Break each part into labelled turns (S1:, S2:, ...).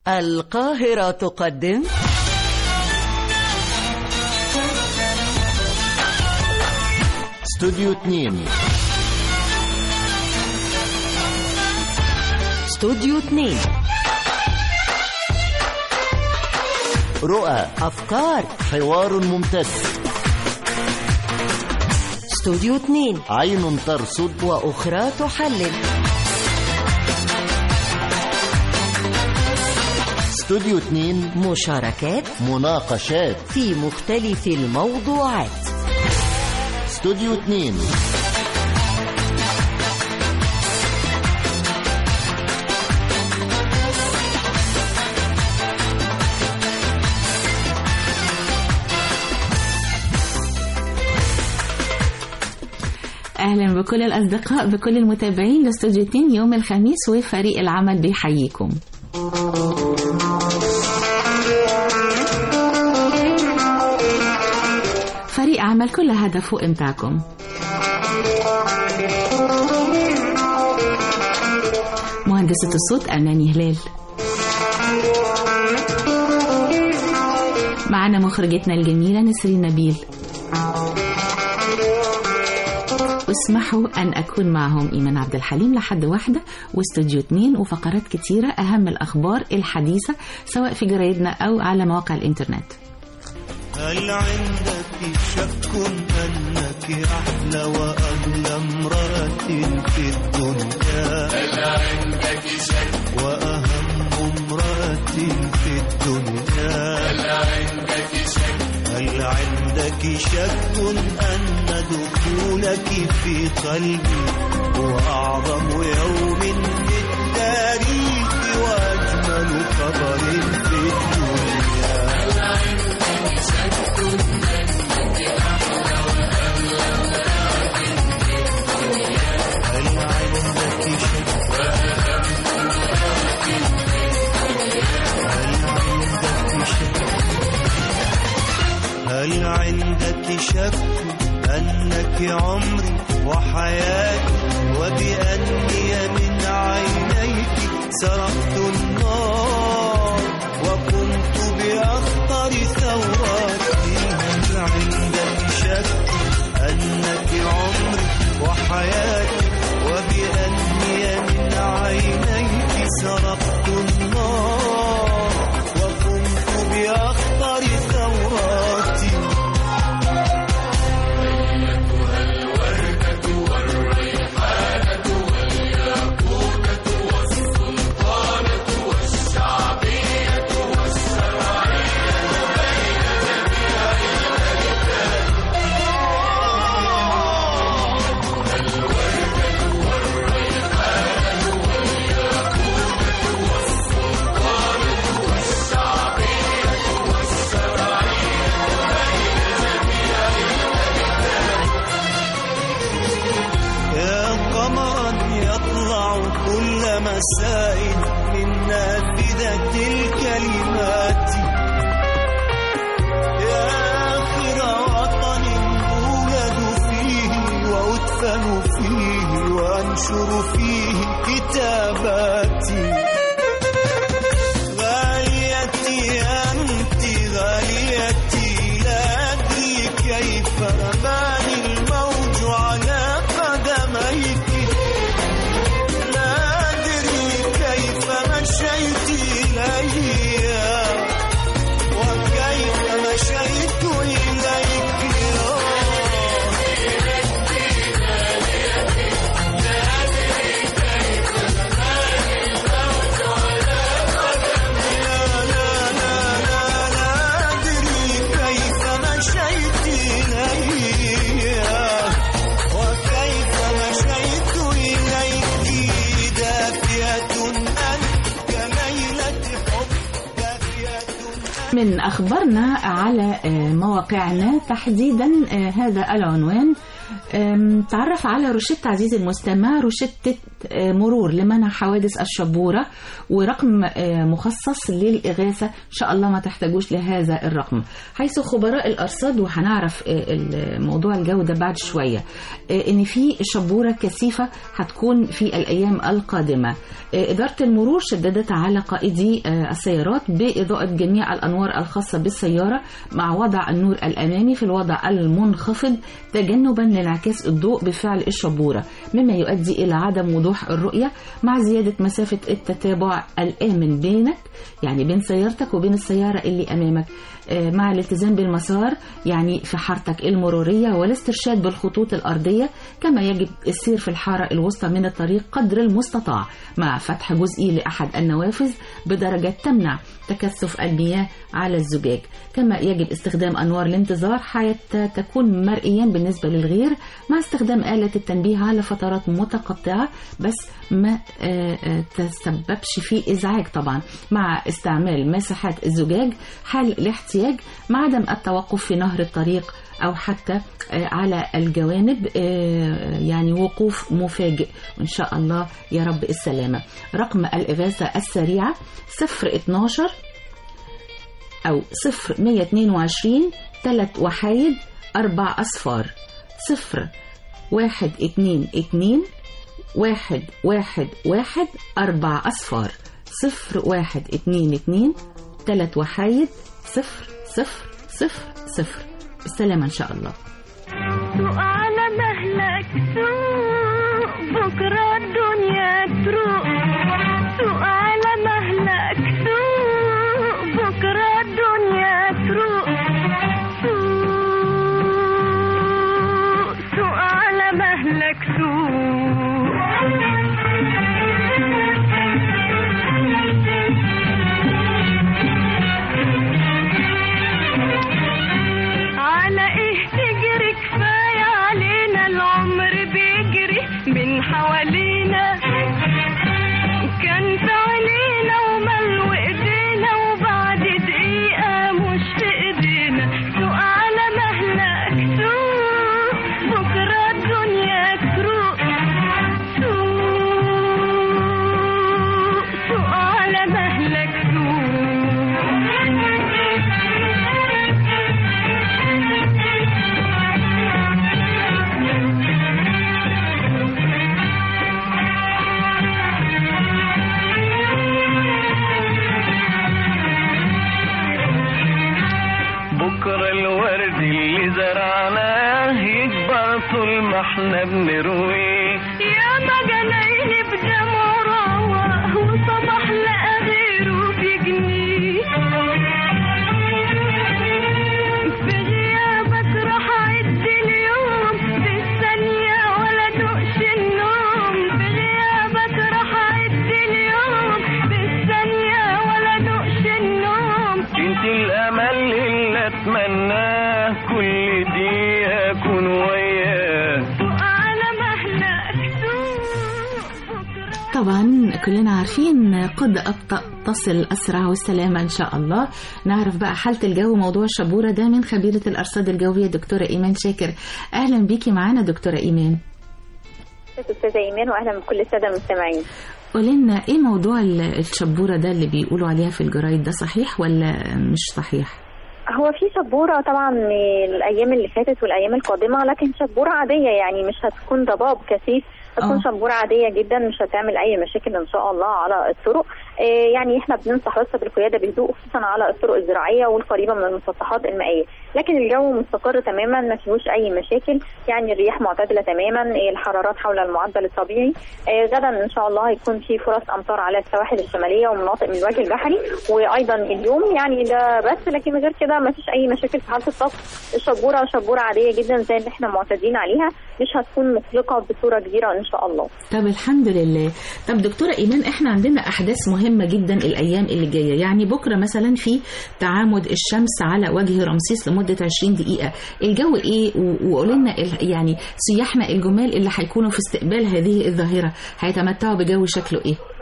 S1: القاهرة تقدم
S2: استوديو 2
S1: استوديو 2
S2: رؤى
S1: أفكار
S2: حوار ممتد
S1: استوديو 2
S2: عين ترصد
S1: وأخرى تحلل
S2: استوديو 2
S1: مشاركات
S2: مناقشات
S1: في مختلف الموضوعات
S2: استوديو 2
S3: اهلا بكل الاصدقاء بكل المتابعين لاستوديو 2 يوم الخميس وفريق العمل بيحييكم فريق عمل كل هدفه امتاعكم مهندسة الصوت أماني هلال معنا مخرجتنا الجميلة نسرين نبيل واسمحوا أن أكون معهم إيمان عبد الحليم لحد واحدة واستوديو اتنين وفقرات كتيرة أهم الأخبار الحديثة سواء في جرايدنا أو على مواقع الإنترنت
S4: هل عندك شك أنك أحلى وأغلى امرأة في الدنيا هل عندك شك وأهم امرأة في الدنيا هل عندك شك هل عندك شك أن دخولك في قلبي هو أعظم يوم في التاريخ وأجمل خبر في الدنيا هل عندك شك هل عندك شك أنك عمري وحياتي وبأني من عينيك سرقت النار وكنت بأخطر ثوراتي هل عندك شك أنك عمري وحياتي وبأني من عينيك سرقت النار وكنت بأخطر ثوراتي يا قمرا يطلع كل مساء من نافذة الكلمات يا آخر وطن أولد فيه وأدفن فيه وأنشر فيه كتاباتي غاليتي أنت غاليتي لا أدري كيف رماني الموج على قدميك لا أدري كيف مشيت إلي وكيف مشيت إليك لا لا لا لا لا أدري كيف مشيت إلي وكيف مشيت إليك دافية أنت كليلة حب دافية
S3: من أخبارنا على آه، مواقعنا تحديدا آه، هذا العنوان آم، تعرف على روشتة عزيزي المستمع روشتة آه، مرور لمنع حوادث الشبورة ورقم آه، مخصص للإغاثة إن شاء الله ما تحتاجوش لهذا الرقم حيث خبراء الأرصاد وهنعرف آه، الموضوع الجودة بعد شوية آه، إن في شبورة كثيفة هتكون في الأيام القادمة آه، إدارة المرور شددت على قائدي آه، السيارات بإضاءة جميع الأنوار الخاصة بالسيارة مع وضع النور الأمامي في الوضع المنخفض تجنبا لانعكاس الضوء بفعل الشبورة مما يؤدي إلى عدم وضوح الرؤية مع زيادة مسافة التتابع الآمن بينك يعني بين سيارتك وبين السيارة اللي أمامك آه، مع الالتزام بالمسار يعني في حارتك المرورية والاسترشاد بالخطوط الأرضية كما يجب السير في الحارة الوسطى من الطريق قدر المستطاع مع فتح جزئي لأحد النوافذ بدرجة تمنع تكثف المياه على الزجاج كما يجب استخدام أنوار الانتظار حتى تكون مرئيا بالنسبة للغير مع استخدام آلة التنبيه على فترات متقطعة بس ما آه، آه، تسببش في إزعاج طبعا مع استعمال مساحات الزجاج حال الاحتياج مع عدم التوقف في نهر الطريق أو حتى آه، على الجوانب آه، يعني وقوف مفاجئ وإن شاء الله يا رب السلامة رقم الإغاثة السريعة 012 أو 0122 ثلاث وحايد أربع أصفار صفر واحد اتنين اتنين واحد واحد واحد أربع أصفار صفر واحد اتنين اتنين تلات وحايد صفر صفر صفر صفر بالسلامة إن شاء الله
S5: سوق على مهلك سوق بكرة الدنيا تروق سوق على مهلك سوق بكرة الدنيا تروق سوق سوق على مهلك سوق على ايه تجري كفاية علينا العمر بيجري من حوالينا كان في عينينا وملو ايدينا وبعد دقيقة مش في ايدينا سوق على مهلك سوق بكرة الدنيا تروق سوق سوق على مهلك
S4: بكرة الورد اللي زرعناه يكبر طول ما احنا بنرويه
S5: يا مجنين بدمع رواه وصبح لقى غيره بيجنيه في غيابك راح عد اليوم في الثانية ولا دقش النوم في غيابك راح عد اليوم في الثانية ولا دقش النوم
S4: انت الامل اللي اتمناه كل دي اكون وياه
S5: سوق على مهلك سوق بكرة
S3: طبعا كلنا عارفين قد أبطأ تصل أسرع والسلامة إن شاء الله نعرف بقى حالة الجو موضوع الشبورة ده من خبيرة الأرصاد الجوية دكتورة إيمان شاكر أهلا بيكي معانا دكتورة إيمان
S6: استاذه ايمان واهلا بكل الساده المستمعين
S3: قولي لنا إيه موضوع ال- الشبورة ده اللي بيقولوا عليها في الجرايد ده صحيح ولا مش صحيح؟
S6: هو في شبوره طبعا من الايام اللي فاتت والايام القادمه لكن شبوره عاديه يعني مش هتكون ضباب كثيف هتكون
S3: آه.
S6: شبوره عاديه جدا مش هتعمل اي مشاكل ان شاء الله على الطرق آه، يعني احنا بننصح بس بالقياده بهدوء خصوصا على الطرق الزراعيه والقريبه من المسطحات المائيه لكن الجو مستقر تماما ما فيهوش اي مشاكل يعني الرياح معتدله تماما آه، الحرارات حول المعدل الطبيعي آه، غدا ان شاء الله هيكون في فرص امطار على السواحل الشماليه ومناطق من الوجه البحري وايضا اليوم يعني ده بس لكن غير كده ما فيش اي مشاكل في حاله الطقس الشبوره شبوره عاديه جدا زي اللي احنا معتادين عليها مش هتكون مقلقه بصوره كبيره ان شاء الله
S3: طب الحمد لله طب دكتورة إيمان إحنا عندنا أحداث مهمة جدا الأيام اللي جاية يعني بكرة مثلا في تعامد الشمس على وجه رمسيس لمدة 20 دقيقة الجو إيه و- وقولي لنا ال- يعني سياحنا الجمال اللي هيكونوا في استقبال هذه الظاهرة هيتمتعوا بجو شكله إيه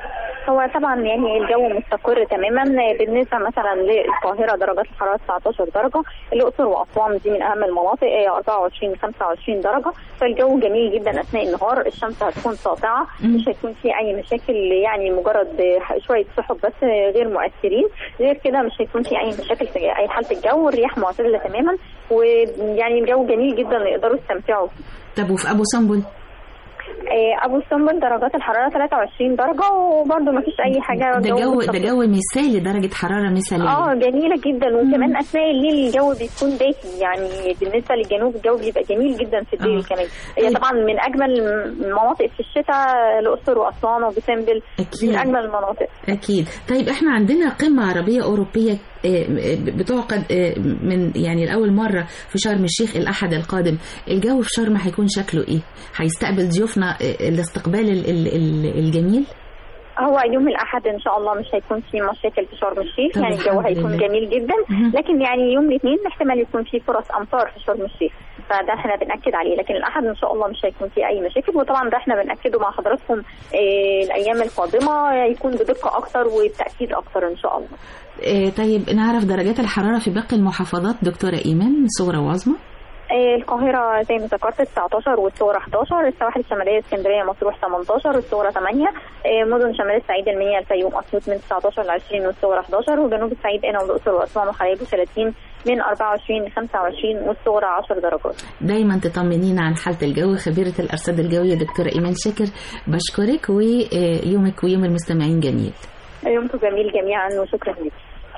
S6: هو طبعا يعني الجو مستقر تماما بالنسبه مثلا للقاهره درجات الحراره 19 درجه الاقصر واسوان دي من اهم المناطق آه، 24 25 درجه فالجو جميل جدا اثناء النهار الشمس هتكون ساطعه مش هيكون في اي مشاكل يعني مجرد آه، شويه سحب بس آه، غير مؤثرين غير كده مش هيكون في اي مشاكل في اي حاله الجو الرياح معتدله تماما ويعني الجو جميل جدا يقدروا يستمتعوا فيه.
S3: طب وفي ابو سمبل
S6: آه، ابو سمبل درجات الحراره 23 درجه وبرده ما فيش اي حاجه
S3: ده جو ده
S6: مستقر.
S3: جو مثالي درجه حراره مثاليه
S6: اه جميلة جدا وكمان اثناء الليل الجو بيكون دافي يعني بالنسبة للجنوب الجو بيبقى جميل جدا في الليل
S3: آه.
S6: كمان هي
S3: طيب.
S6: طبعا من اجمل المناطق في الشتاء الاقصر واسوان وبسمبل
S3: أكيد.
S6: من اجمل المناطق
S3: أكيد طيب إحنا عندنا قمة عربية أوروبية آه، بتعقد آه، من يعني لأول مرة في شرم الشيخ الأحد القادم الجو في شرم هيكون شكله إيه؟ هيستقبل ضيوفنا آه، الاستقبال ال- ال- ال- الجميل؟
S6: هو يوم الاحد ان شاء الله مش هيكون في مشاكل في شرم الشيخ
S3: طب
S6: يعني الجو
S3: الحمد
S6: هيكون
S3: لله.
S6: جميل جدا
S3: مهم.
S6: لكن يعني يوم الاثنين احتمال يكون في فرص امطار في شرم الشيخ فده احنا بناكد عليه لكن الاحد ان شاء الله مش هيكون فيه اي مشاكل وطبعا ده احنا بناكده مع حضراتكم آه، الايام القادمه يكون بدقه اكتر وبتاكيد اكتر ان شاء الله
S3: آه، طيب نعرف درجات الحرارة في باقي المحافظات دكتورة إيمان صغرى وعظمى
S6: آه، القاهرة زي ما ذكرت 19 والصورة 11 السواحل الشمالية اسكندرية مطروح 18 والصورة 8 آه، مدن شمال الصعيد المنيا الفيوم أسيوط من 19 ل 20 والصورة 11 وجنوب الصعيد قنا والأقصر وأسوان وحلايب و30 من 24 ل 25 والصورة 10 درجات
S3: دايما تطمنينا عن حالة الجو خبيرة الأرصاد الجوية دكتورة إيمان شاكر بشكرك ويومك ويوم المستمعين جميل
S6: يومكم جميل جميعا وشكرا لك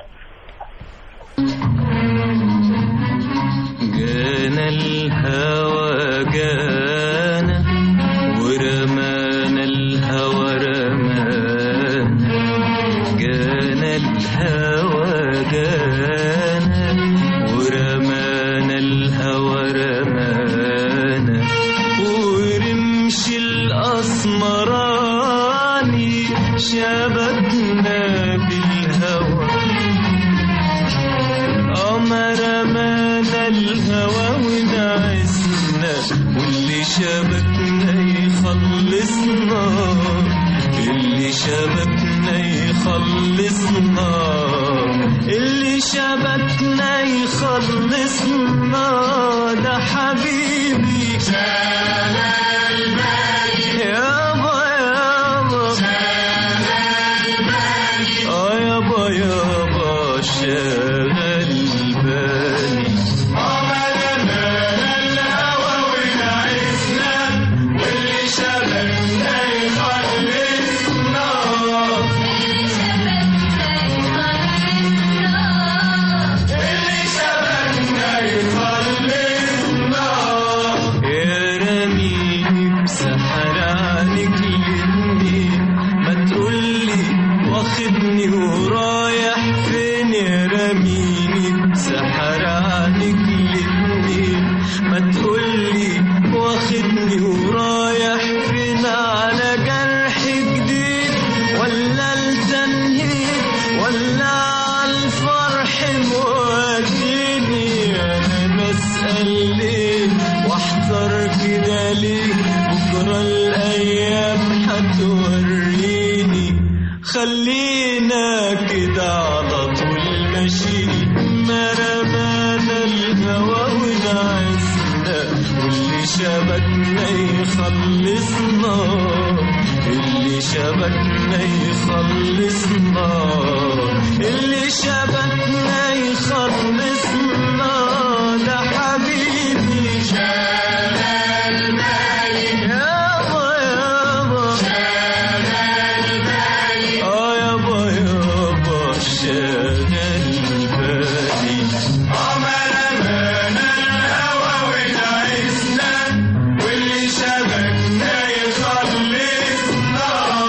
S4: جانا الهوى جانا ورمانا الهوى رمانا جانا الهوى جانا ورمانا الهوى رمانا ورمش الأسمراني شبكنا بالهوى قمر مانا الهوى ونعسنا واللي شبكنا يخلصنا اللي شبكنا يخلصنا اللي شبكنا يخلصنا ده حبيبي يابا يابا اه يابا يابا شغل بالي يا رميني بسحر عنك الاتنين ما تقولي واخدني ورايح فين يا رميني بسحر عنك الاتنين ما تقولي واخدني ورايح فين على جرح جديد ولا التنهيد ولا على الفرح موديني انا بسأل ليه واحذر كده ليه بكرة الايام هتوريني خلينا كده على طول ماشيين ما رمانا الهوى ونعسنا واللي شبكنا يخلصنا اللي شبكنا يخلصنا اللي شبكنا يخلصنا ده حبيبي يابا يابا اه يابا يابا شغل بالي واللي شبكنا يخلصنا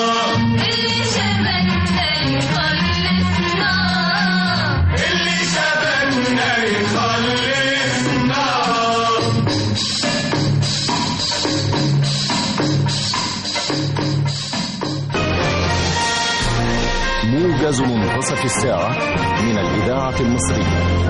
S4: اللي شبكنا يخلصنا
S2: موجز منتصف الساعة من الإذاعة المصرية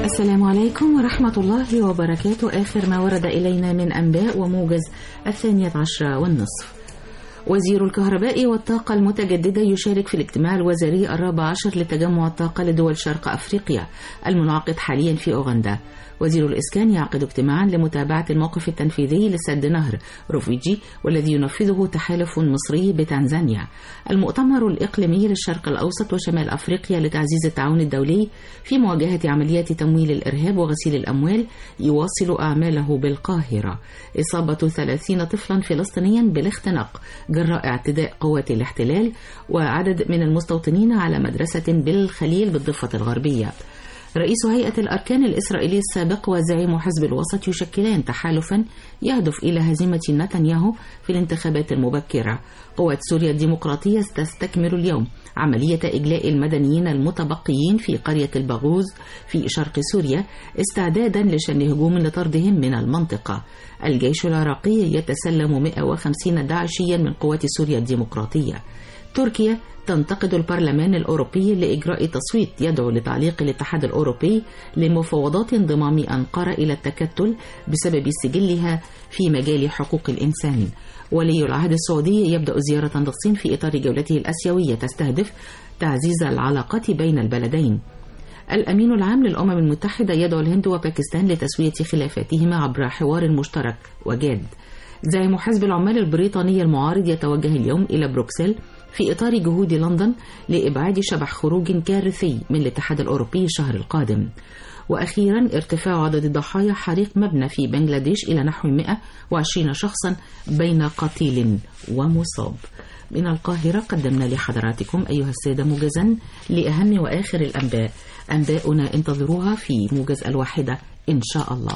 S3: السلام عليكم ورحمة الله وبركاته آخر ما ورد إلينا من أنباء وموجز الثانية عشرة والنصف وزير الكهرباء والطاقة المتجددة يشارك في الاجتماع الوزاري الرابع عشر لتجمع الطاقة لدول شرق أفريقيا المنعقد حاليا في أوغندا وزير الإسكان يعقد اجتماعا لمتابعة الموقف التنفيذي لسد نهر روفيجي والذي ينفذه تحالف مصري بتنزانيا المؤتمر الإقليمي للشرق الأوسط وشمال أفريقيا لتعزيز التعاون الدولي في مواجهة عمليات تمويل الإرهاب وغسيل الأموال يواصل أعماله بالقاهرة إصابة 30 طفلا فلسطينيا بالاختناق جراء اعتداء قوات الاحتلال وعدد من المستوطنين على مدرسة بالخليل بالضفة الغربية رئيس هيئة الأركان الإسرائيلي السابق وزعيم حزب الوسط يشكلان تحالفا يهدف إلى هزيمة نتنياهو في الانتخابات المبكرة قوات سوريا الديمقراطية تستكمل اليوم عملية إجلاء المدنيين المتبقيين في قرية البغوز في شرق سوريا استعدادا لشن هجوم لطردهم من المنطقة الجيش العراقي يتسلم 150 داعشيا من قوات سوريا الديمقراطية تركيا تنتقد البرلمان الأوروبي لإجراء تصويت يدعو لتعليق الاتحاد الأوروبي لمفاوضات انضمام أنقرة إلى التكتل بسبب سجلها في مجال حقوق الإنسان ولي العهد السعودي يبدأ زيارة للصين في إطار جولته الأسيوية تستهدف تعزيز العلاقات بين البلدين الأمين العام للأمم المتحدة يدعو الهند وباكستان لتسوية خلافاتهما عبر حوار مشترك وجاد زعيم حزب العمال البريطاني المعارض يتوجه اليوم إلى بروكسل في إطار جهود لندن لإبعاد شبح خروج كارثي من الاتحاد الأوروبي الشهر القادم وأخيرا ارتفاع عدد ضحايا حريق مبنى في بنغلاديش إلى نحو 120 شخصا بين قتيل ومصاب من القاهرة قدمنا لحضراتكم أيها السادة موجزا لأهم وآخر الأنباء أنباؤنا انتظروها في موجز الواحدة إن شاء الله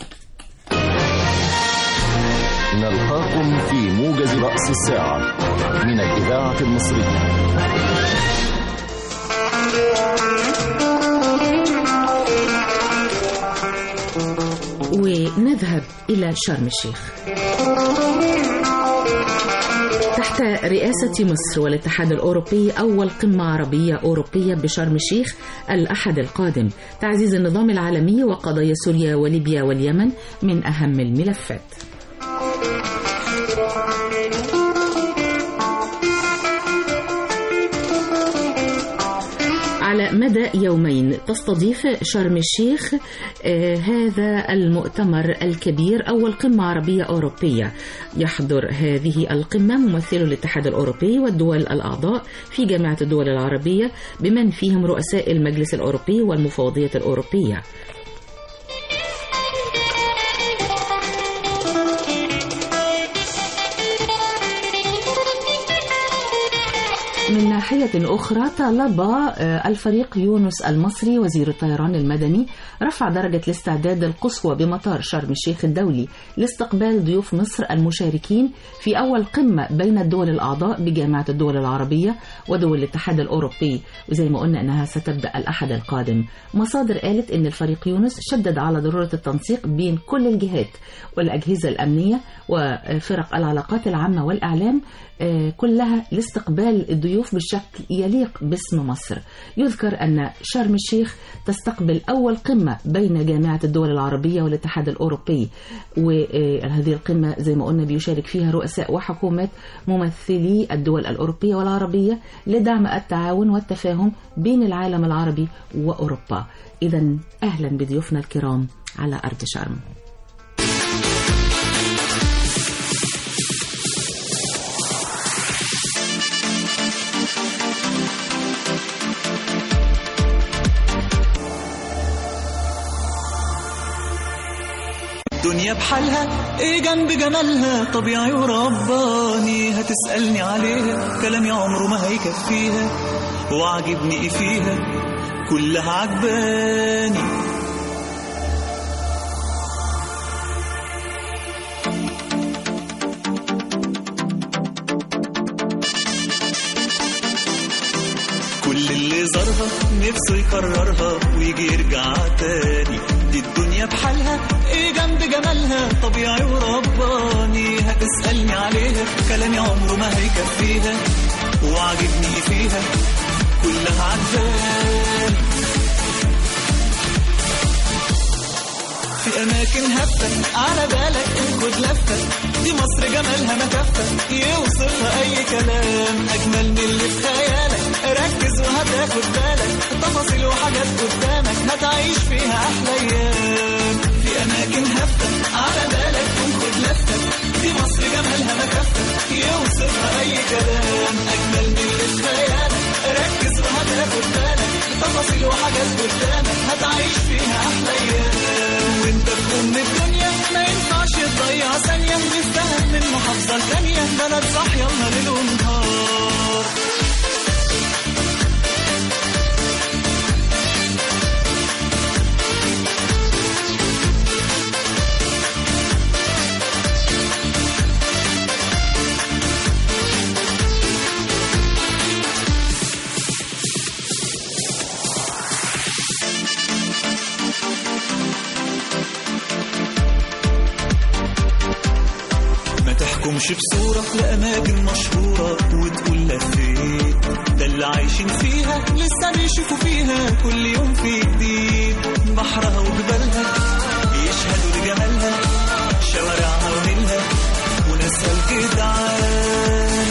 S2: نلقاكم في موجز رأس الساعة من الإذاعة المصرية
S3: ونذهب إلى شرم الشيخ تحت رئاسة مصر والاتحاد الأوروبي أول قمة عربية أوروبية بشرم الشيخ الأحد القادم تعزيز النظام العالمي وقضايا سوريا وليبيا واليمن من أهم الملفات على مدى يومين تستضيف شرم الشيخ آه هذا المؤتمر الكبير أول قمة عربية أوروبية يحضر هذه القمة ممثلو الاتحاد الأوروبي والدول الأعضاء في جامعة الدول العربية بمن فيهم رؤساء المجلس الأوروبي والمفوضية الأوروبية من ناحية أخرى طالب الفريق يونس المصري وزير الطيران المدني رفع درجة الاستعداد القصوى بمطار شرم الشيخ الدولي لاستقبال ضيوف مصر المشاركين في أول قمة بين الدول الأعضاء بجامعة الدول العربية ودول الاتحاد الأوروبي وزي ما قلنا أنها ستبدأ الأحد القادم مصادر قالت أن الفريق يونس شدد على ضرورة التنسيق بين كل الجهات والأجهزة الأمنية وفرق العلاقات العامة والإعلام كلها لاستقبال الضيوف بشكل يليق باسم مصر يذكر أن شرم الشيخ تستقبل أول قمة بين جامعة الدول العربية والاتحاد الأوروبي وهذه القمة زي ما قلنا بيشارك فيها رؤساء وحكومات ممثلي الدول الأوروبية والعربية لدعم التعاون والتفاهم بين العالم العربي وأوروبا إذا أهلا بضيوفنا الكرام على أرض شرم
S7: الدنيا بحالها ايه جنب جمالها طبيعي ورباني هتسألني عليها كلامي عمره ما هيكفيها وعجبني ايه فيها كلها عجباني كل اللي زارها نفسه يكررها ويجي يرجع تاني دي الدنيا بحالها ايه جنب جمالها طبيعي ورباني هتسألني عليها كلامي عمره ما هيكفيها وعجبني فيها كلها عجباني في أماكن هفة على بالك خد لفة دي مصر جمالها ما كفة يوصفها أي كلام أجمل من اللي في خيالك ركز وهتاخد بالك تفاصيل وحاجات قدامك هتعيش فيها أحلى أيام في أماكن هفة على بالك خد لفة دي مصر جمالها ما كفة يوصفها أي كلام أجمل من اللي في خيالك ركز وهتاخد بالك تفاصيل وحاجات قدامك هتعيش فيها أحلى أيام وأنت في أم الدنيا ما ينفعش تضيع ثانية نفتهم من محافظة لتانية بلد صح يلا ليل ونهار ما تحكمش بصورة لأماكن مشهورة وتقول لفيت ده اللي عايشين فيها لسه بيشوفوا فيها كل يوم في جديد بحرها وجبالها يشهدوا لجمالها شوارعها ونيلها وناسها الجدعان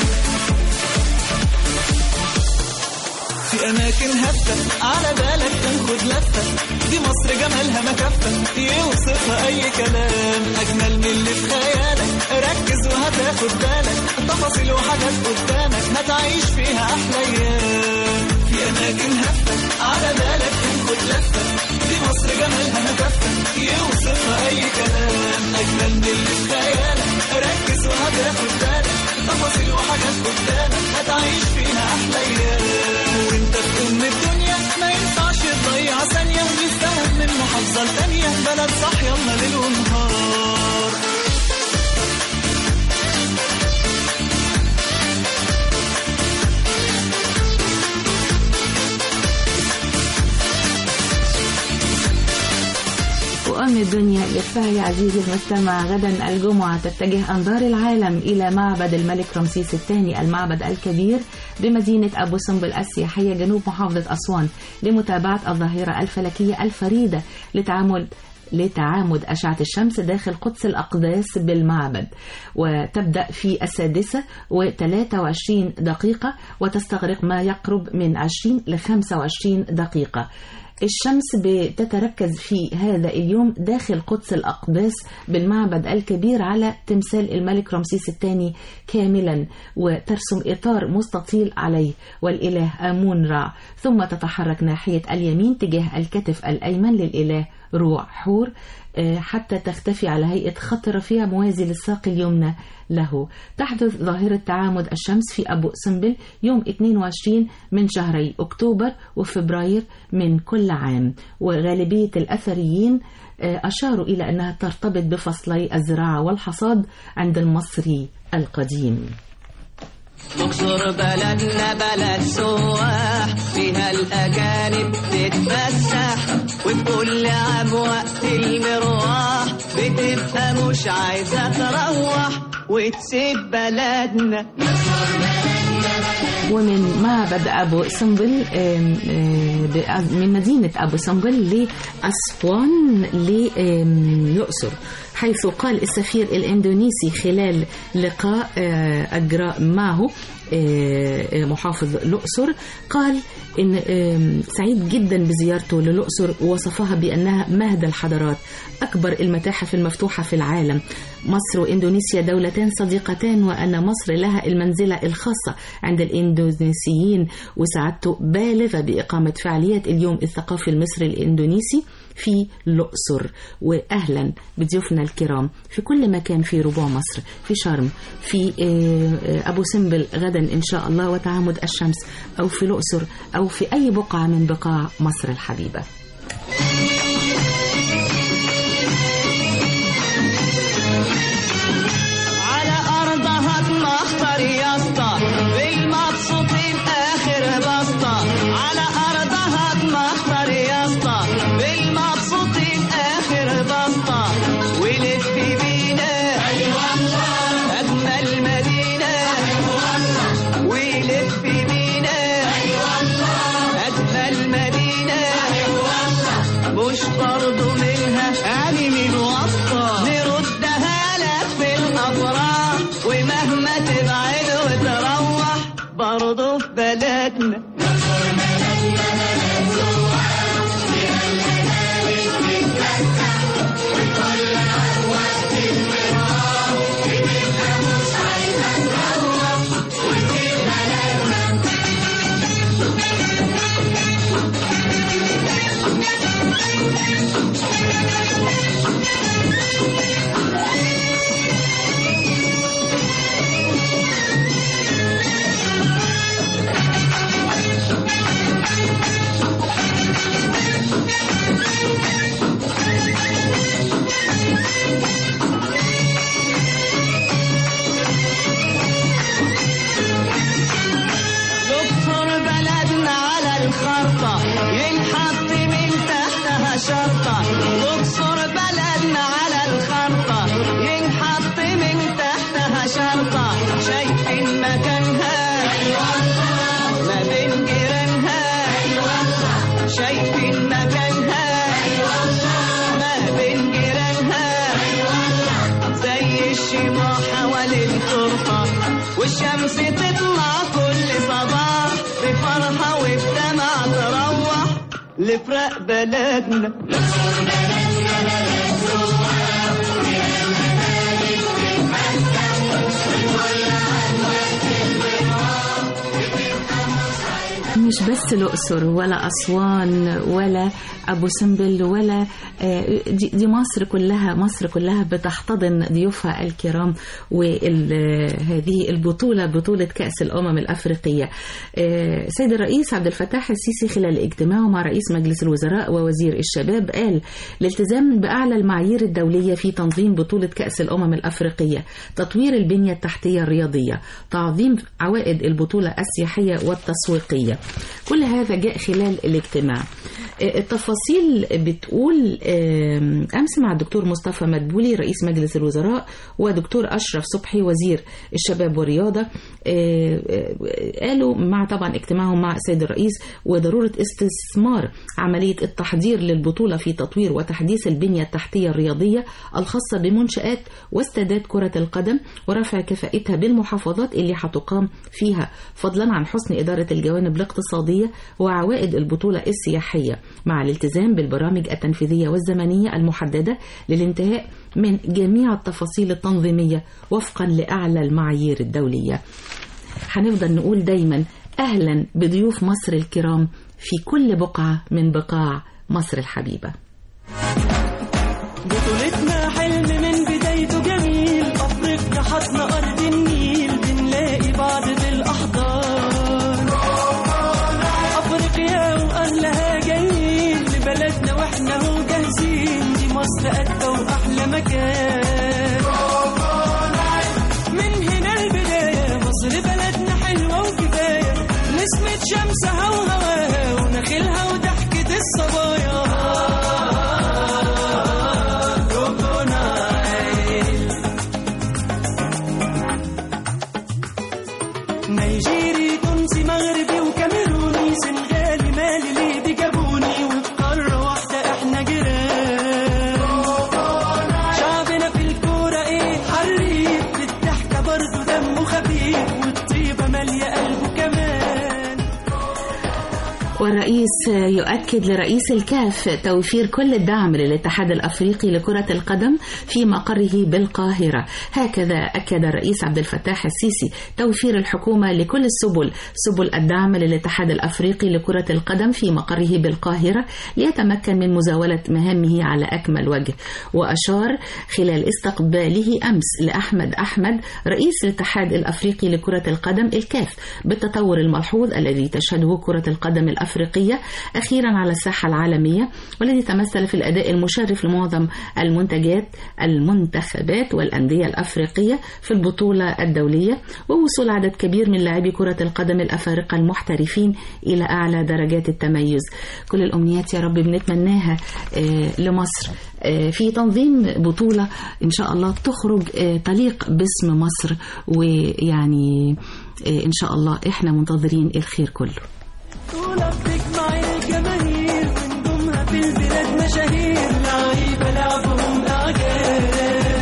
S7: في أماكن هفة على بالك تاخد لفة دي مصر جمالها ما كفة يوصفها أي كلام أجمل من اللي في خيالك ركز وهتاخد بالك تفاصيل وحاجات قدامك هتعيش فيها أحلى أيام في أماكن هفة على بالك تاخد لفة دي مصر جمالها ما كفة يوصفها أي كلام أجمل من اللي في خيالك ركز وهتاخد بالك تفاصيل وحاجات قدامك هتعيش فيها أحلى أيام وأنت في أم الدنيا ما ينفعش تضيع ثانية ونفتهم من محافظة لتانية بلد صح يلا ليل ونهار
S3: وأم الدنيا لفها يا عزيزي المستمع غدا الجمعة تتجه أنظار العالم إلى معبد الملك رمسيس الثاني المعبد الكبير بمدينة أبو سمبل السياحية جنوب محافظة أسوان لمتابعة الظاهرة الفلكية الفريدة لتعامل لتعامد أشعة الشمس داخل قدس الأقداس بالمعبد وتبدأ في السادسة و23 دقيقة وتستغرق ما يقرب من 20 ل 25 دقيقة الشمس بتتركز في هذا اليوم داخل قدس الأقداس بالمعبد الكبير على تمثال الملك رمسيس الثاني كاملا وترسم إطار مستطيل عليه والإله آمون رع ثم تتحرك ناحية اليمين تجاه الكتف الأيمن للإله روع حور آه، حتى تختفي على هيئة خط رفيع موازي للساق اليمنى له تحدث ظاهرة تعامد الشمس في أبو سمبل يوم 22 من شهري أكتوبر وفبراير من كل عام وغالبية الأثريين آه، أشاروا إلى أنها ترتبط بفصلي الزراعة والحصاد عند المصري القديم
S8: مقصر بلدنا بلد سواح فيها الأجانب تتفسح وبكل عام وقت المروح بتبقى مش عايزة تروح وتسيب بلدنا
S3: ومن معبد أبو سمبل آم، آم، ب- من مدينة أبو سمبل لأسوان للأقصر حيث قال السفير الإندونيسي خلال لقاء آه، أجرى معه آه، آه، محافظ الأقصر قال إن آم، سعيد جدا بزيارته للأقصر ووصفها بأنها مهد الحضارات أكبر المتاحف المفتوحة في العالم مصر وإندونيسيا دولتان صديقتان وأن مصر لها المنزلة الخاصة عند الإندونيسيين وسعادته بالغة بإقامة فعاليات اليوم الثقافي المصري الإندونيسي في الأقصر وأهلا بضيوفنا الكرام في كل مكان في ربوع مصر في شرم في آه، آه، أبو سمبل غدا إن شاء الله وتعامد الشمس أو في الأقصر أو في أي بقعة من بقاع مصر الحبيبة
S8: على أرضها تمخطر يا اسطى بالمبسوطين آخر بسطة على أرضها تمخطر يا اسطى بالمبسوطين آخر بسطة ولف بينا أيوة أجمل مدينة أيوة ولف بينا أيوة أجمل مدينة أيوة والشمس تطلع كل صباح بفرحة وبدمع تروح لفرق بلدنا
S3: مش بس الأقصر ولا أسوان ولا أبو سمبل ولا آه، دي دي مصر كلها مصر كلها بتحتضن ضيوفها الكرام وهذه البطولة بطولة كأس الأمم الأفريقية آه، سيد الرئيس عبد الفتاح السيسي خلال اجتماعه مع رئيس مجلس الوزراء ووزير الشباب قال الالتزام بأعلى المعايير الدولية في تنظيم بطولة كأس الأمم الأفريقية تطوير البنية التحتية الرياضية تعظيم عوائد البطولة السياحية والتسويقية كل هذا جاء خلال الاجتماع آه، التفاصيل بتقول آم، أمس مع الدكتور مصطفى مدبولي رئيس مجلس الوزراء ودكتور أشرف صبحي وزير الشباب والرياضة آه، آه، قالوا مع طبعا اجتماعهم مع السيد الرئيس وضرورة استثمار عملية التحضير للبطولة في تطوير وتحديث البنية التحتية الرياضية الخاصة بمنشآت واستادات كرة القدم ورفع كفاءتها بالمحافظات اللي هتقام فيها فضلا عن حسن إدارة الجوانب الاقتصادية وعوائد البطولة السياحية مع الالتزام بالبرامج التنفيذية والزمنية المحددة للانتهاء من جميع التفاصيل التنظيمية وفقا لأعلى المعايير الدولية هنفضل نقول دايما أهلا بضيوف مصر الكرام في كل بقعة من بقاع مصر الحبيبة
S9: بطولتنا حلم من بدايته جميل أفريقيا حضنا أرض النيل بنلاقي بعض بالأحضان أفريقيا وأهلها جايين لبلدنا وإحنا هو جاهزين دي مصر قد وأحلى مكان من هنا البداية مصر بلدنا حلوة وكفاية نسمة شمسها وهواها ونخيلها وضحكة الصبايا نيجيري تونسي مغربي وكاميروني سنغالي مالي ليبي جابوني وفي قارة واحدة احنا جيران شعبنا في الكورة ايه حريف في الضحكة برضه دمه خفيف والطيبة مالية قلبه كمان
S3: والرئيس يؤكد لرئيس الكاف توفير كل الدعم للاتحاد الافريقي لكره القدم في مقره بالقاهره هكذا اكد الرئيس عبد الفتاح السيسي توفير الحكومه لكل السبل سبل الدعم للاتحاد الافريقي لكره القدم في مقره بالقاهره ليتمكن من مزاوله مهامه على اكمل وجه واشار خلال استقباله امس لاحمد احمد رئيس الاتحاد الافريقي لكره القدم الكاف بالتطور الملحوظ الذي تشهده كره القدم الافريقيه اخيرا على الساحه العالميه والذي تمثل في الاداء المشرف لمعظم المنتجات المنتخبات والانديه الافريقيه في البطوله الدوليه ووصول عدد كبير من لاعبي كره القدم الافارقه المحترفين الى اعلى درجات التميز كل الامنيات يا رب بنتمناها آه، لمصر آه، في تنظيم بطوله ان شاء الله تخرج آه، تليق باسم مصر ويعني آه، ان شاء الله احنا منتظرين الخير كله
S9: بطولة بتجمع الجماهير ونجومها في البلاد مشاهير لعيبة لعبهم أعجاب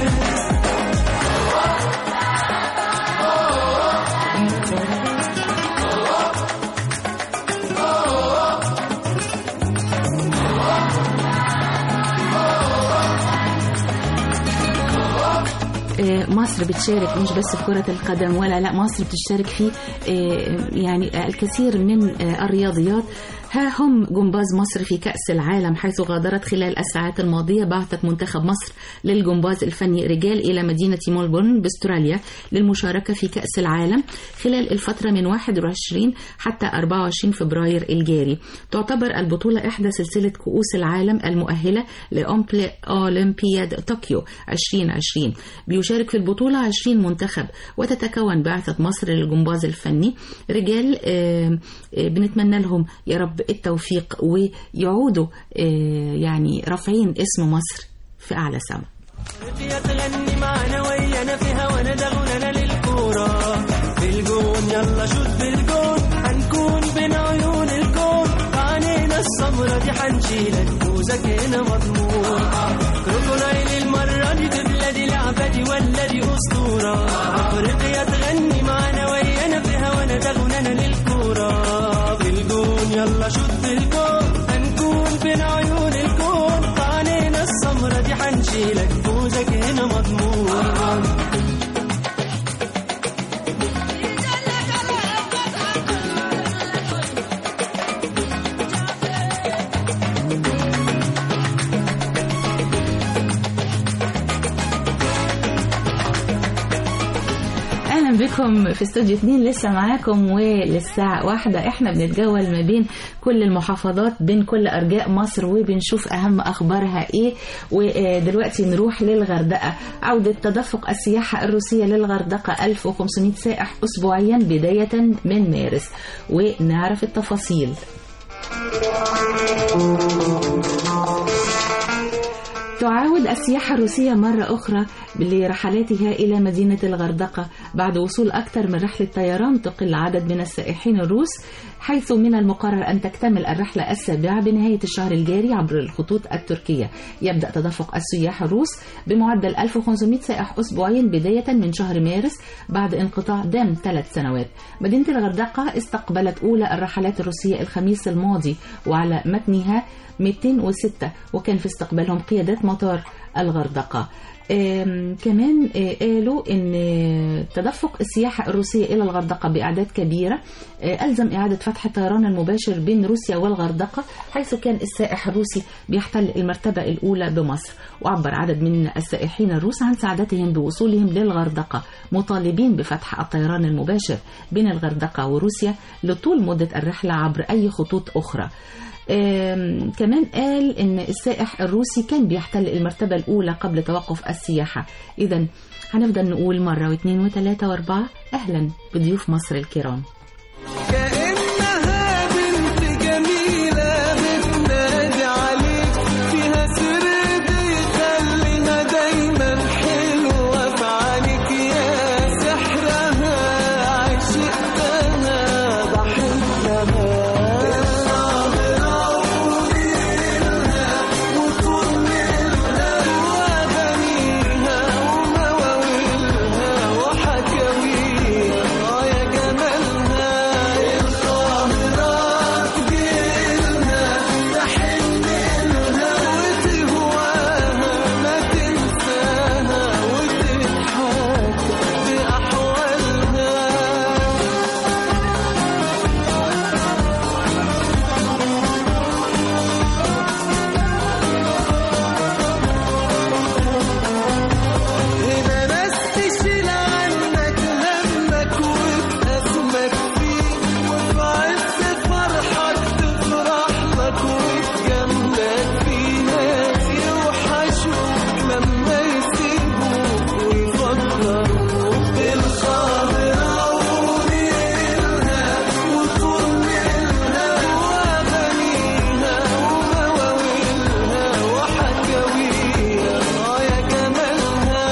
S3: آه، مصر بتشارك مش بس في كرة القدم ولا لا مصر بتشارك في آه، يعني الكثير من آه، الرياضيات ها هم جمباز مصر في كأس العالم حيث غادرت خلال الساعات الماضية بعثة منتخب مصر للجمباز الفني رجال إلى مدينة ملبورن باستراليا للمشاركة في كأس العالم خلال الفترة من 21 حتى 24 فبراير الجاري تعتبر البطولة إحدى سلسلة كؤوس العالم المؤهلة لأولمبياد طوكيو 2020 بيشارك في البطولة 20 منتخب وتتكون بعثة مصر للجمباز الفني رجال آه، آه، بنتمنى لهم يا رب التوفيق ويعودوا آه، يعني رافعين اسم مصر في أعلى سما
S9: افريقيا تغني معانا ويانا في هوانا ده غنانا للكورة في الجون يلا شوت في الجون هنكون بين عيون الكون عينينا السمرة دي هنشيلك فوزك هنا مضمون كروكونايل المرة دي تبلى دي لعبة دي ولا دي أسطورة افريقيا تغني معانا
S3: بكم في استوديو 2 لسه معاكم وللساعة واحدة احنا بنتجول ما بين كل المحافظات بين كل أرجاء مصر وبنشوف أهم أخبارها إيه ودلوقتي نروح للغردقة عودة تدفق السياحة الروسية للغردقة 1500 سائح أسبوعيا بداية من مارس ونعرف التفاصيل تعاود السياحة الروسية مرة أخرى لرحلاتها إلى مدينة الغردقة بعد وصول أكثر من رحلة طيران تقل عدد من السائحين الروس حيث من المقرر أن تكتمل الرحلة السابعة بنهاية الشهر الجاري عبر الخطوط التركية يبدأ تدفق السياح الروس بمعدل 1500 سائح أسبوعيا بداية من شهر مارس بعد انقطاع دام ثلاث سنوات مدينة الغردقة استقبلت أولى الرحلات الروسية الخميس الماضي وعلى متنها 206 وكان في استقبالهم قيادات مطار الغردقة آم، كمان آه، قالوا ان تدفق السياحة الروسية إلى الغردقة بأعداد كبيرة آه، ألزم إعادة فتح الطيران المباشر بين روسيا والغردقة حيث كان السائح الروسي بيحتل المرتبة الأولى بمصر وعبر عدد من السائحين الروس عن سعادتهم بوصولهم للغردقة مطالبين بفتح الطيران المباشر بين الغردقة وروسيا لطول مدة الرحلة عبر أي خطوط أخرى آم، كمان قال ان السائح الروسي كان بيحتل المرتبة الأولى قبل توقف السياحة إذا هنفضل نقول مرة واثنين وثلاثة وأربعة أهلا بضيوف مصر الكرام
S9: كأنها بنت جميلة بتنادي عليك فيها سر بيخليها دايما حلوة في عينيك يا سحرها عشقتها بحبها وأغانيها وحكاويها آه يا جمالها القاهرة تجيلها تحن لها وتهواها ما تنساها وتضحك بأحوالها هنا ناس تشيل عنك همك وتأزمك فيه وفي عز فرحك تفرح لك وتجاملك فيه ناس يوحشوك لما يسيبوك ويفكروك بالقاهرة ونيلها وطولها وأغانيها ومواويلها وحكاويها آه يا جمالها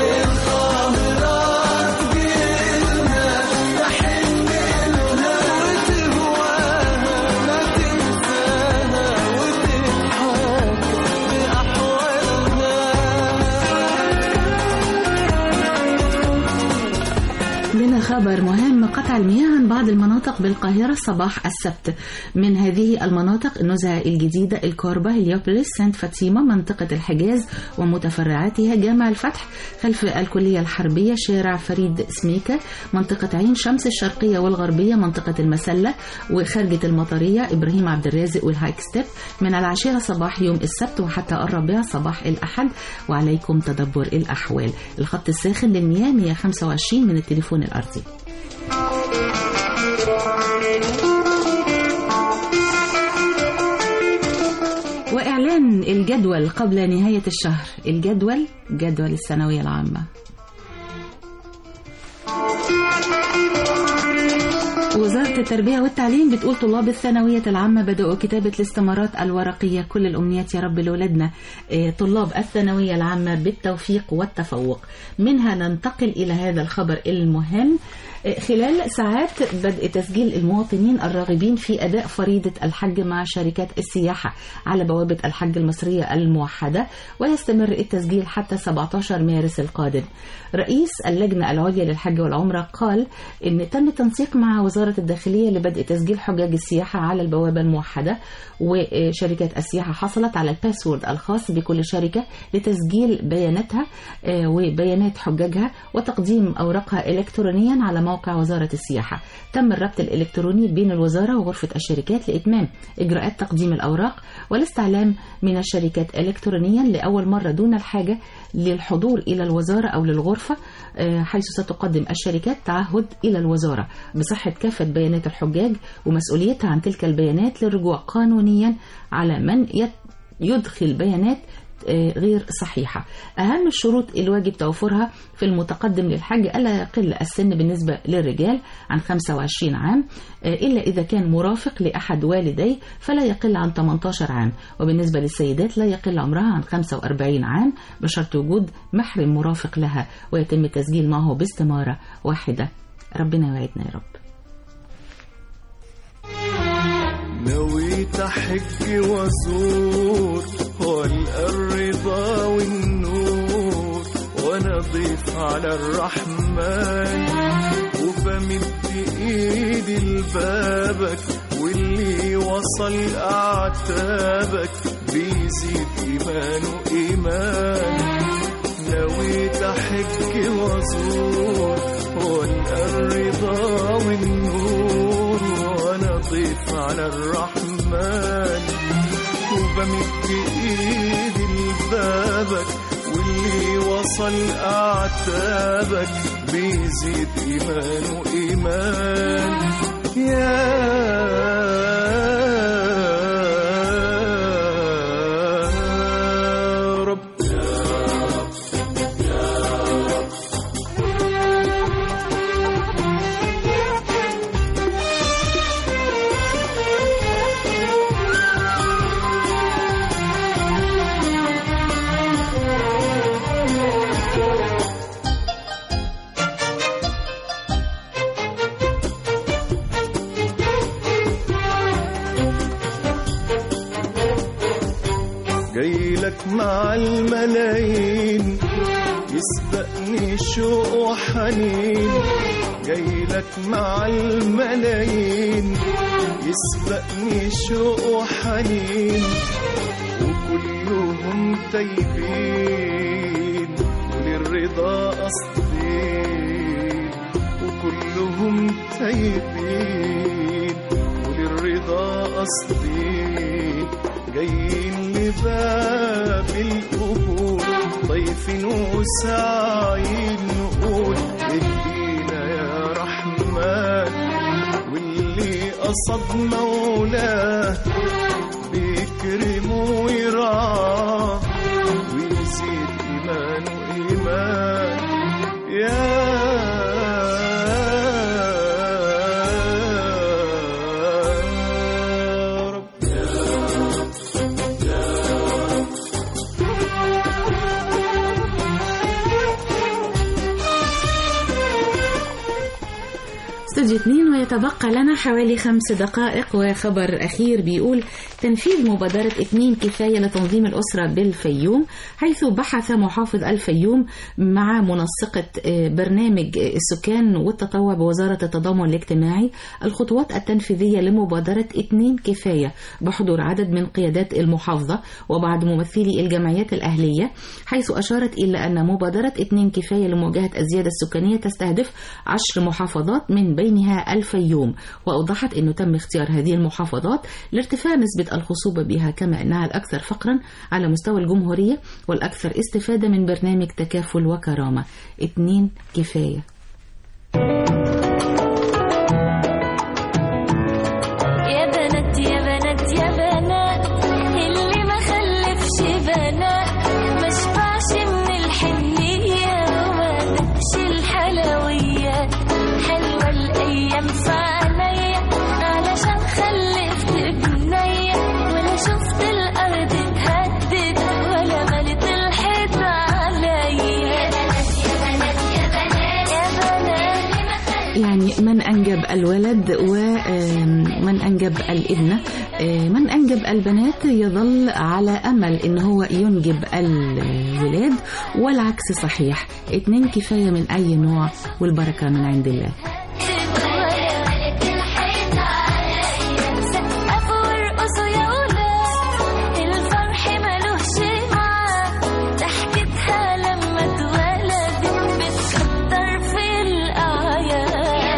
S9: القاهرة تجيلها تحن لها وتهواها ما تنساها وتضحك بأحوالها
S3: لنا خبر مهم قطع المياه عن بعض المناطق بالقاهرة صباح السبت من هذه المناطق النزهة الجديدة الكوربة هليوبوليس سانت فاطمة منطقة الحجاز ومتفرعاتها جامع الفتح خلف الكلية الحربية شارع فريد سميكة منطقة عين شمس الشرقية والغربية منطقة المسلة وخارجة المطرية إبراهيم عبد الرازق والهايك ستيب من العاشرة صباح يوم السبت وحتى الرابعة صباح الأحد وعليكم تدبر الأحوال الخط الساخن للمياه 125 من التليفون الأرضي وإعلان الجدول قبل نهاية الشهر الجدول جدول الثانوية العامة وزارة التربية والتعليم بتقول طلاب الثانوية العامة بدأوا كتابة الاستمارات الورقية كل الأمنيات يا رب لأولادنا آه، طلاب الثانوية العامة بالتوفيق والتفوق منها ننتقل إلى هذا الخبر المهم آه، خلال ساعات بدء تسجيل المواطنين الراغبين في أداء فريضة الحج مع شركات السياحة على بوابة الحج المصرية الموحدة ويستمر التسجيل حتى 17 مارس القادم رئيس اللجنة العليا للحج والعمرة قال إن تم التنسيق مع وزارة الداخلية لبدء تسجيل حجاج السياحة على البوابة الموحدة وشركة السياحة حصلت على الباسورد الخاص بكل شركة لتسجيل بياناتها آه، وبيانات حجاجها وتقديم أوراقها إلكترونيا على موقع موقع وزارة السياحة تم الربط الإلكتروني بين الوزارة وغرفة الشركات لإتمام إجراءات تقديم الأوراق والاستعلام من الشركات إلكترونيا لأول مرة دون الحاجة للحضور إلى الوزارة أو للغرفة آه، حيث ستقدم الشركات تعهد إلى الوزارة بصحة كافة بيانات الحجاج ومسؤوليتها عن تلك البيانات للرجوع قانونيا على من يت- يدخل بيانات آه، غير صحيحة أهم الشروط الواجب توفرها في المتقدم للحج ألا يقل السن بالنسبة للرجال عن 25 عام آه، إلا إذا كان مرافق لأحد والديه فلا يقل عن 18 عام وبالنسبة للسيدات لا يقل عمرها عن 45 عام بشرط وجود محرم مرافق لها ويتم التسجيل معه باستمارة واحدة ربنا يوعدنا يا رب
S4: نويت احج وازور والقى الرضا والنور وانا ضيف على الرحمن وبمد ايدي لبابك واللي وصل اعتابك بيزيد ايمانه ايمان نويت احج وازور والقى الرضا والنور وانا ضيف على الرحمن وبمد ايدي لبابك واللي وصل اعتابك بيزيد ايمانه ايمان يا رب جاي لك مع الملايين يسبقني شوق وحنين جاي لك مع الملايين يسبقني شوق وحنين وكلهم تايبين وللرضا قصدين وكلهم تايبين وللرضا قصدين جايين لباب القبور ضيفين وساعين نقول اهدينا يا رحمن واللي قصد مولاه بيكرمه ويرعاه ويزيد إيمانه إيمان يا رب
S3: استوديو 2 ويتبقى لنا حوالي خمس دقائق وخبر أخير بيقول تنفيذ مبادرة اتنين كفاية لتنظيم الأسرة بالفيوم حيث بحث محافظ الفيوم مع منسقة آه، برنامج آه، السكان والتطوع بوزارة التضامن الاجتماعي الخطوات التنفيذية لمبادرة اتنين كفاية بحضور عدد من قيادات المحافظة وبعض ممثلي الجمعيات الأهلية حيث أشارت إلى أن مبادرة اتنين كفاية لمواجهة الزيادة السكانية تستهدف عشر محافظات من بينها الفيوم وأوضحت أنه تم اختيار هذه المحافظات لارتفاع نسبة الخصوبة بها كما أنها الأكثر فقرا على مستوى الجمهورية والأكثر استفادة من برنامج تكافل وكرامة اتنين كفاية
S5: يا بنات يا بنات يا بنات اللي ما خلفش بنات ما شبعش من الحنية وما دقش الحلويات حلوة الأيام في عينيا علشان خلفت بنية ولا شفت الأرض اتهدت ولا ملت الحيط عليا يا بنات يا بنات يا بنات يا بنات
S3: يعني من أنجب الولد ومن أنجب الابنة آه، من أنجب البنات يظل على أمل إن هو ينجب الولاد والعكس صحيح اتنين كفاية من أي نوع والبركة من عند الله
S5: سقفوا وارقصوا يا ولاد الفرح ملوش معاه ضحكتها لما اتولد بتكتر في الأعياد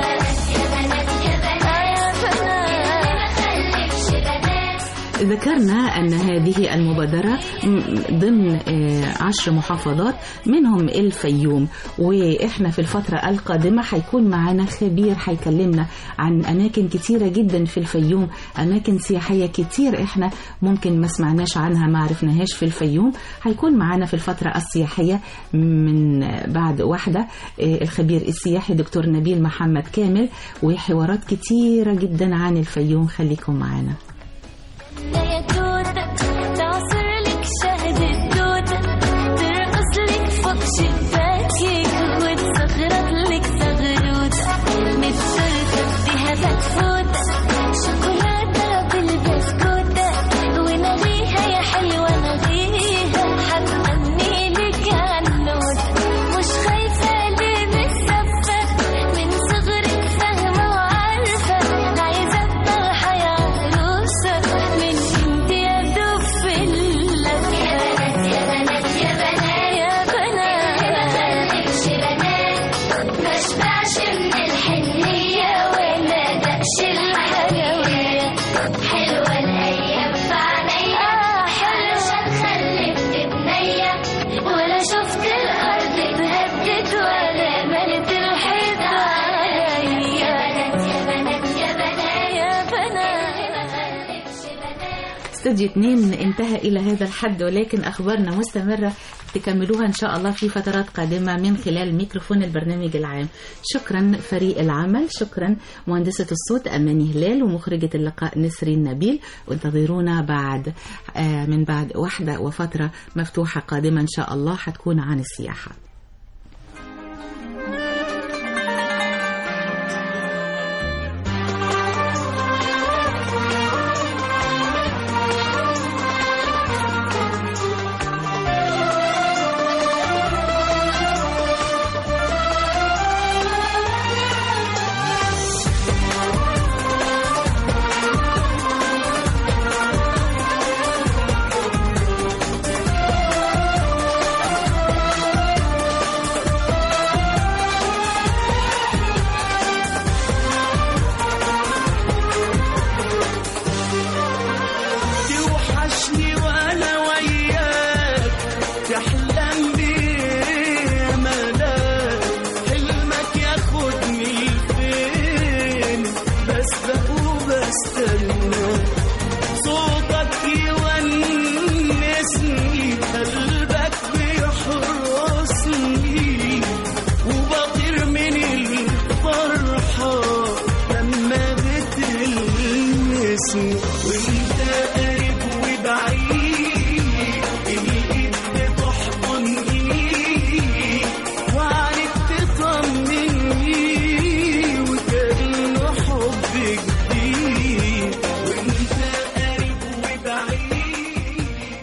S3: ذكرنا أن هذه المبادرة م- ضمن آه، عشر محافظات منهم الفيوم وإحنا في الفترة القادمة هيكون معانا خبير هيكلمنا عن أماكن كتيرة جدا في الفيوم أماكن سياحية كتير إحنا ممكن ما سمعناش عنها ما عرفناهاش في الفيوم هيكون معانا في الفترة السياحية من بعد واحدة آه، الخبير السياحي دكتور نبيل محمد كامل وحوارات كتيرة جدا عن الفيوم خليكم معانا
S5: يا توتة تعصر لك شهد التوتة ترقص لك فوق شباكك وتصغرط لك زغروتة متفرفة فيها بتفوتة شوكولاتة بالبسكوتة ونغيها يا حلوة نغيها حتغني لك عنوتة مش خايفة ليه متسفة من صغرك فاهمة وعارفة عايزة الطرحة يا عروسة من انت يا دوب في اللك يا بنات يا بنات يا بنات يا بنات ما خليكش بنات ما اشبعش من الحنية ولا دقش الحيوية حلوة الأيام في عينيا حلوة خلفت بنية ولا شفت الأرض اتهدت ولا ملت الحيط عليا يا بنات يا بنات يا بنات يا بنات ما خليكش بنات
S3: استوديو 2 انتهى إلى هذا الحد ولكن أخبارنا مستمرة تكملوها إن شاء الله في فترات قادمة من خلال ميكروفون البرنامج العام شكرا فريق العمل شكرا مهندسة الصوت أماني هلال ومخرجة اللقاء نسرين نبيل وانتظرونا بعد آه من بعد واحدة وفترة مفتوحة قادمة إن شاء الله هتكون عن السياحة
S9: توحشني وانا وياك تحلم بيه ملاك حلمك ياخدني فين بسبق وبستنى صوتك يونسني قلبك بيحرسني وبطير من الفرحة لما بتلمسني وانت قريب وبعيد الايد بتحضني وعرفت تطمني وكأنه حب جديد وانت قريب وبعيد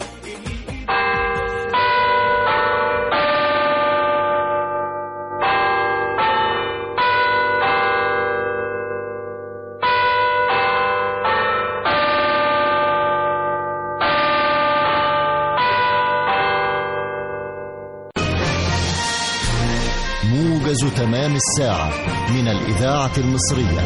S2: موجز تمام الساعة من الإذاعة المصرية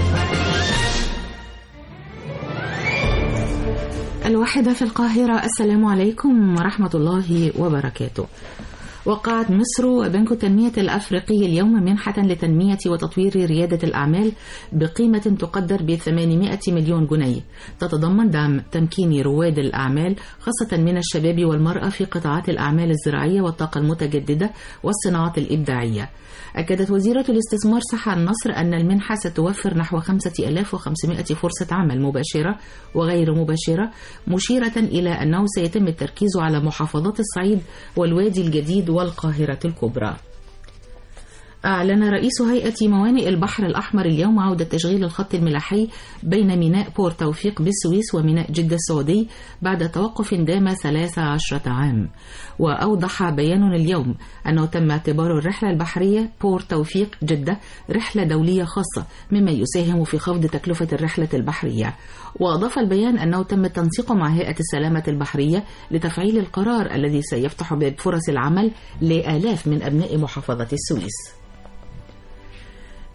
S3: الواحدة في القاهرة السلام عليكم ورحمة الله وبركاته وقعت مصر وبنك التنمية الأفريقي اليوم منحة لتنمية وتطوير ريادة الأعمال بقيمة تقدر ب 800 مليون جنيه تتضمن دعم تمكين رواد الأعمال خاصة من الشباب والمرأة في قطاعات الأعمال الزراعية والطاقة المتجددة والصناعات الإبداعية أكدت وزيرة الاستثمار سحى النصر أن المنحة ستوفر نحو 5500 فرصة عمل مباشرة وغير مباشرة مشيرة إلى أنه سيتم التركيز على محافظات الصعيد والوادي الجديد والقاهرة الكبرى أعلن رئيس هيئة موانئ البحر الأحمر اليوم عودة تشغيل الخط الملاحي بين ميناء بور توفيق بالسويس وميناء جدة السعودي بعد توقف دام 13 عام وأوضح بيان اليوم أنه تم اعتبار الرحلة البحرية بور توفيق جدة رحلة دولية خاصة مما يساهم في خفض تكلفة الرحلة البحرية وأضاف البيان أنه تم التنسيق مع هيئة السلامة البحرية لتفعيل القرار الذي سيفتح باب فرص العمل لآلاف من أبناء محافظة السويس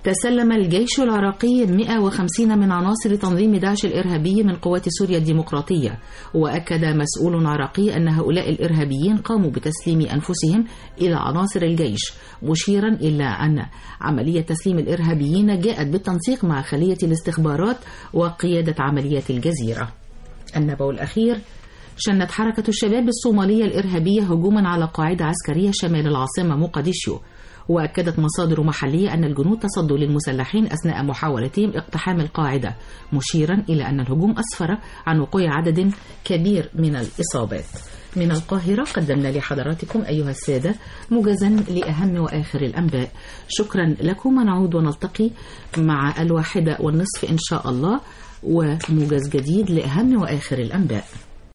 S3: تسلم الجيش العراقي 150 من عناصر تنظيم داعش الإرهابي من قوات سوريا الديمقراطية وأكد مسؤول عراقي أن هؤلاء الإرهابيين قاموا بتسليم أنفسهم إلى عناصر الجيش مشيرا إلى أن عملية تسليم الإرهابيين جاءت بالتنسيق مع خلية الاستخبارات وقيادة عمليات الجزيرة النبأ الأخير شنت حركة الشباب الصومالية الإرهابية هجوما على قاعدة عسكرية شمال العاصمة مقديشيو وأكدت مصادر محلية أن الجنود تصدوا للمسلحين أثناء محاولتهم اقتحام القاعدة مشيرا إلى أن الهجوم أسفر عن وقوع عدد كبير من الإصابات من القاهرة قدمنا لحضراتكم أيها السادة موجزا لأهم وآخر الأنباء شكرا لكم ونعود ونلتقي مع الواحدة والنصف إن شاء الله وموجز جديد لأهم وآخر الأنباء